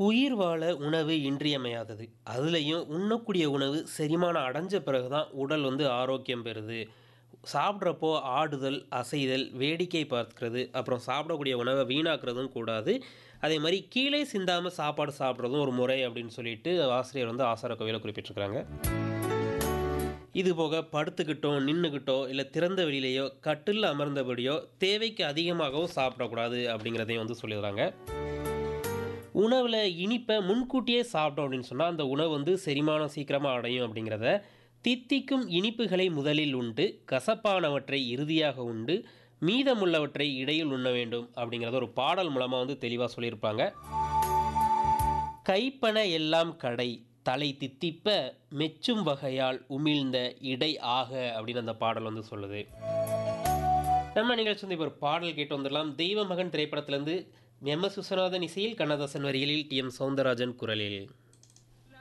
உயிர் வாழ உணவு இன்றியமையாதது. அதுலயும் உண்ணக்கூடிய உணவு செரிமானம் அடைஞ்ச பிறகு தான் உடல் வந்து ஆரோக்கியம் பெறுது. சாப்பிட்றப்போ ஆடுதல், அசைதல், வேடிக்கை பார்க்கிறது, அப்புறம் சாப்பிடக்கூடிய உணவ வீணாக்குறதும் கூடாது. அதேமாரி கீழே சிந்தாம சாப்பாடு சாப்பிடுறதும் ஒரு முறை அப்படின்னு சொல்லிட்டு ஆசிரியர் வந்து ஆசார கோவையில குறிப்பிட்டிருக்கிறாங்க. இதுபோக படுத்துக்கிட்டோ, நின்னுக்கிட்டோ, இல்ல திறந்த வெளியிலயோ, கட்டில்ல அமர்ந்தபடியோ தேவைக்கு அதிகமாகவோ சாப்பிடக்கூடாது அப்படிங்கிறதையும் வந்து சொல்லிடுறாங்க. உணவுல இனிப்ப முன்கூட்டியே சாப்பிட்டோம் அப்படின்னு சொன்னா, அந்த உணவு வந்து செரிமானம் சீக்கிரமா அடையும் அப்படிங்கிறத, தித்திக்கும் இனிப்புகளை முதலில் உண்டு, கசப்பானவற்றை இறுதியாக உண்டு, மீதமுள்ளவற்றை இடையில் உண்ண வேண்டும் அப்படிங்கிறத ஒரு பாடல் மூலமா வந்து தெளிவா சொல்லியிருப்பாங்க. கைப்பன எல்லாம் கடை, தலை தித்திப்ப, மெச்சும் வகையால் உமிழ்ந்த இடை ஆக அப்படின்னு அந்த பாடல் வந்து சொல்லுது. நம்ம நிகழ்ச்சி வந்து இப்போ ஒரு பாடல் கேட்டு வந்துடலாம். தெய்வ மகன் திரைப்படத்திலிருந்து எம்.எஸ். விஸ்வநாதன் இசையில், கண்ணதாசன் வரிகளில் டி.எம். சௌந்தரராஜன் குரலில்.